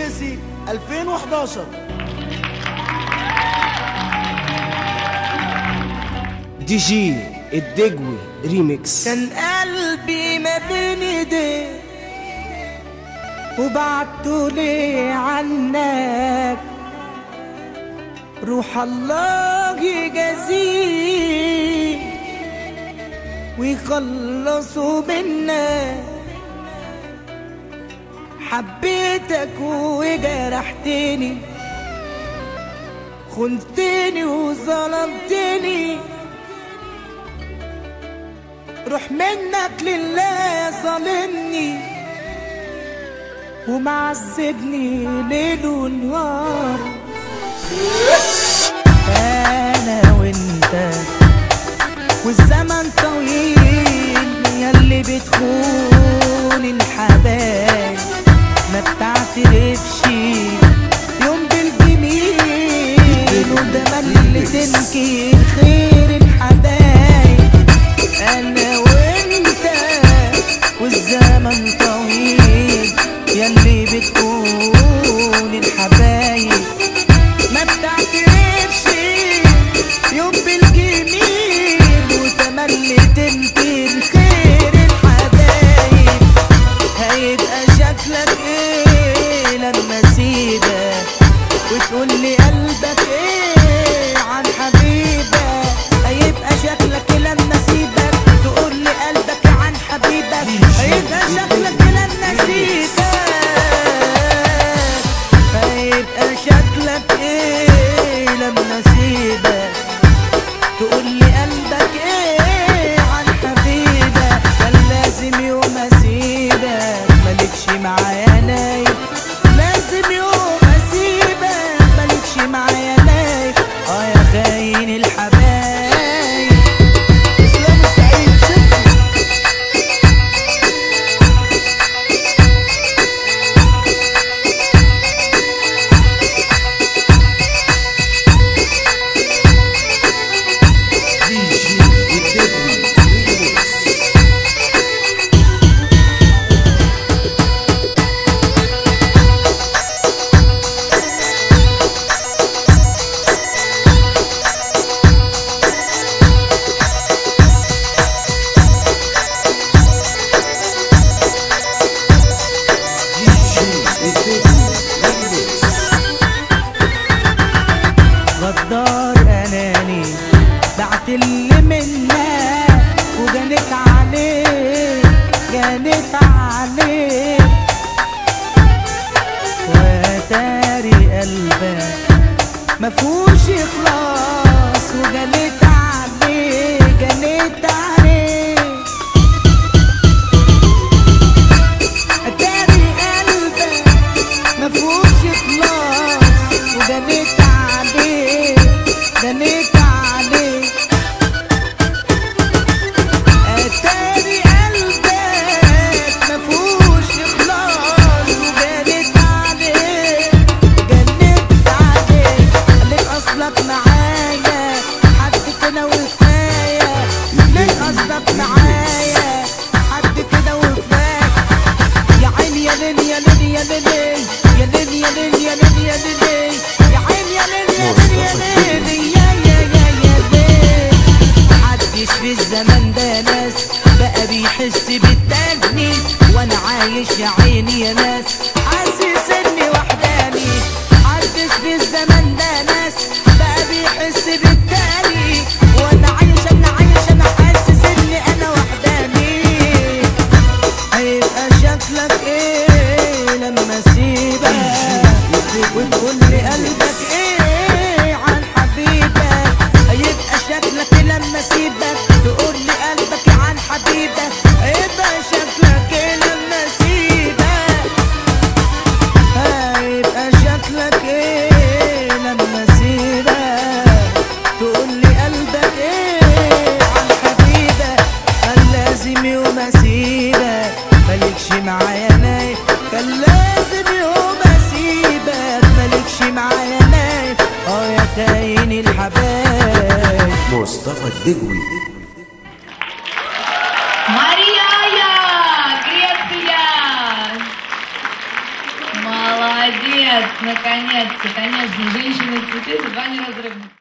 الدويسي 2011 دي جي الدجوي ريميكس كان قلبي ما بين ايديك وبعته لي عنك روح الله يجازيه ويخلصوا بينا حبيتك وجرحتني خنتني وظلمتني روح منك لله ظالمني ومعذبني ليل ونهار انا وانت والزمن طويل ياللي بتخون الحبايب ما بتعترفش يوم بالجميل وده اللي تنكر خير الحبايب انا وانت والزمن طويل ياللي بتخون الحبايب ما بتعترفش يوم بالجميل وتملي تنكر خير الحبايب هيبقى شكلك ايه لما اسيبك وتقول لي قلبك ايه عن حبيبك هيبقى شكلك إيه لما اسيبك تقول لي قلبك إيه عن حبيبك هيبقى شكلك إيه لما اسيبك هيبقى شكلك ايه لما اسيبك تقول لي قلبك ايه عن حبيبك كان لازم يوم اسيبك مالكش معايا نايم لازم يوم اسيبك مالكش معايا نايم اه يا خاين الحبايب اسلام السعيد شكرا دي جي الدجوي ريميكس دي جي الدجوي ريميكس غدار اناني بعت اللي منك وجنت عليه جنت عليه وتاري قلبك مفهوش اخلاص وجنت عليه جنت عليه اتاري قلبك مفهوش اخلاص وجنيت عليه جنيت عليه اتاري قلبك مفهوش اخلاص وجنيت عليه جنيت عليه خليك اصلك معايا حد كده وكفايه ليه قصدك معايا حد كده وكفايه يا عين يا ليل يا ليل يا ليل يا ليل يا ليل يا ليل يا ليل يا عين يا ليل يا ليل يا ليل يا يا يا يا ليل محدش في الزمن ده ناس بقى بيحس بالتاني وانا عايش يا عيني يا ناس حاسس اني وحداني محدش في الزمن ده ناس بقى بيحس بالتاني وانا عايش انا عايش انا حاسس اني انا وحداني هيبقى شكلك ايه لما اسيبك وتقول لي قلبك ايه عن حبيبك هيبقى شكلك إيه لما اسيبك تقول لي قلبك إيه عن حبيبك هيبقى شكلك ايه لما اسيبك هيبقى شكلك ايه لما اسيبك تقول لي قلبك ايه عن حبيبك كان لازم يوم اسيبك مالكش معايا نايم كان لازم يوم اسيبك مالكش معايا نايم اه يا خاين الحبايب مصطفى الدجوي Maria, crianças! Malaya! Молодец, наконец-то, конечно, женщины и цветы, это два неразрывных.